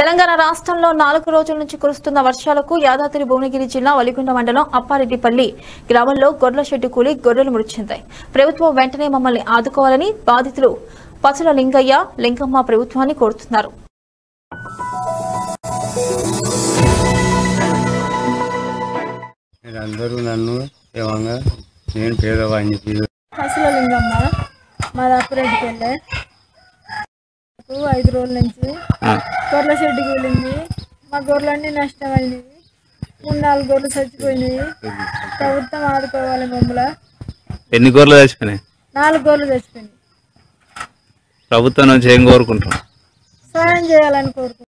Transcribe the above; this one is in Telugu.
తెలంగాణ రాష్ట్రంలో నాలుగు రోజుల నుంచి కురుస్తున్న వర్షాలకు యాదాద్రి భువనగిరి జిల్లా వలిగొండ మండలం అప్పారెడ్డిపల్లి గ్రామంలో గొర్రెల షెడ్డు కూలి గొర్రెలు మృతి చెందాయి ప్రభుత్వం వెంటనే మమ్మల్ని ఆదుకోవాలని బాధితులు పసుల లింగయ్య లింగమ్మ ప్రభుత్వాన్ని కోరుతున్నారు అందరూ నన్ను ఏమంగా నేను పేదవాడిని చెప్పి అసలు లింగమ్మ మాది అప్పురెడ్డికి వెళ్ళే నాకు ఐదు రోజుల నుంచి గొర్రెల షెడ్డు కూలింది మా గొర్రెలన్నీ నష్టమైనవి మూడు నాలుగు గొర్రెలు చచ్చిపోయినాయి ప్రభుత్వం ఆదుకోవాలి మమ్మల్ని ఎన్ని గొర్రెలు చచ్చిపోయినాయి నాలుగు గొర్రెలు చచ్చిపోయినాయి ప్రభుత్వం నుంచి ఏం కోరుకుంటాం సహాయం చేయాలని కోరుకుంటున్నాను